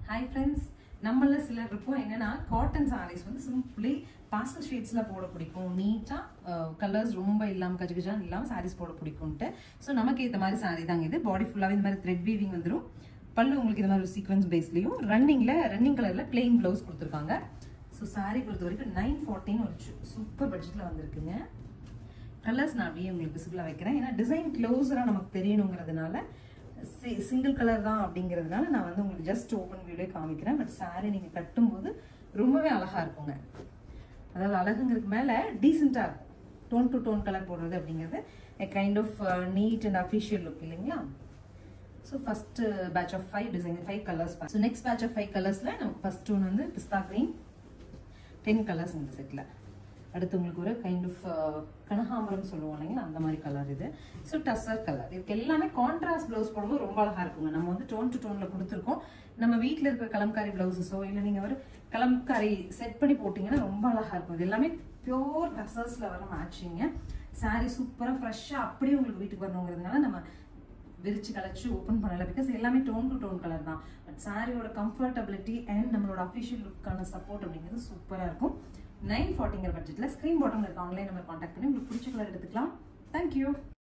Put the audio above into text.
hi friends நம்மள சிலர் இருக்கும் என்னன்னா காட்டன் சாரீஸ் வந்து சிம்பிளி பாஸ்டல் ஷேட்ஸ்ல போட பிடிக்கும் நீட்டா கலர்ஸ் ரொம்ப இல்லாம கஜ கஜான்னு இல்லாம சாரீஸ் போட பிடிக்கும்ட்டு ஸோ நமக்கு ஏற்ற மாதிரி சாரி தாங்க இது பாடி ஃபுல்லாவே இந்த மாதிரி த்ரெட் வீவிங் வந்துடும் பல்லு உங்களுக்கு இந்த மாதிரி ஒரு சீக்வன்ஸ் பேஸ்லயும் ரன்னிங்ல ரன்னிங் கலர்ல பிளெயின் பிளவுஸ் கொடுத்துருக்காங்க ஸோ சாரி பொறுத்த வரைக்கும் நைன் ஃபார்ட்டின் ஒரு சூப்பர் பட்ஜெட்ல வந்திருக்குங்க கலர்ஸ் நான் அப்படியே உங்களுக்கு விசிபிளாக வைக்கிறேன் ஏன்னா டிசைன் க்ளோஸராக நமக்கு தெரியணுங்கிறதுனால சிங்கிள் கலர் தான் அப்படிங்கிறதுனால நான் வந்து உங்களுக்கு ஜஸ்ட் ஓப்பன் வியூலே காமிக்கிறேன் பட் saree நீங்கள் கட்டும்போது ரொம்பவே அழகாக இருக்குங்க அதாவது அழகுங்கிறதுக்கு மேலே டீசெண்டாக இருக்கும் டோன் டு டோன் கலர் போடுறது அப்படிங்கிறது a kind of neat and official look இல்லைங்களா so first batch of five design five colours so next batch of five கலர்ஸில் நமக்கு ஃபர்ஸ்ட் ஒன் வந்து பிஸ்தா க்ரீன் டென் கலர்ஸ் இந்த செட்டில் அடுத்து உங்களுக்கு ஒரு கைண்ட் ஆஃப் கனகாமரம் சொல்லுவோம் இல்லைங்களா அந்த மாதிரி கலர் இது ஸோ டசர் கலர் இதுக்கு எல்லாமே கான்ட்ராஸ்ட் ப்ளவுஸ் போடும்போது ரொம்ப அழகா இருக்குங்க நம்ம வந்து டோன் டு டோன்ல கொடுத்துருக்கோம் நம்ம வீட்டில் இருக்கிற கலம்காரி பிளவுஸஸோ இல்லை நீங்கள் ஒரு கலம்காரி செட் பண்ணி போட்டிங்கன்னா ரொம்ப அழகா இருக்கும் இது எல்லாமே பியோர் டசர்ஸ்ல வர மேட்சிங்க சாரீ சூப்பராக ஃப்ரெஷ்ஷாக அப்படியே உங்களுக்கு வீட்டுக்கு வரணுங்கிறதுனால நம்ம விரிச்சு கலைச்சு ஓப்பன் பண்ணல பிகாஸ் எல்லாமே டோன் டு டோன் கலர் தான் பட் சாரியோட கம்ஃபர்டபிலிட்டி அண்ட் நம்மளோட அஃபிஷியல் லுக்கான சப்போர்ட் அப்படிங்கிறது சூப்பராக இருக்கும் நைன் ஃபார்ட்டிங்கிற பட்ஜெட்டில் ஸ்க்ரீன் பாட்டமில் இருக்க ஆன்லைன் நம்பர் காண்டாக்ட் பண்ணி உங்களுக்கு பிடிச்ச கலர் எடுத்துக்கலாம் தேங்க்யூ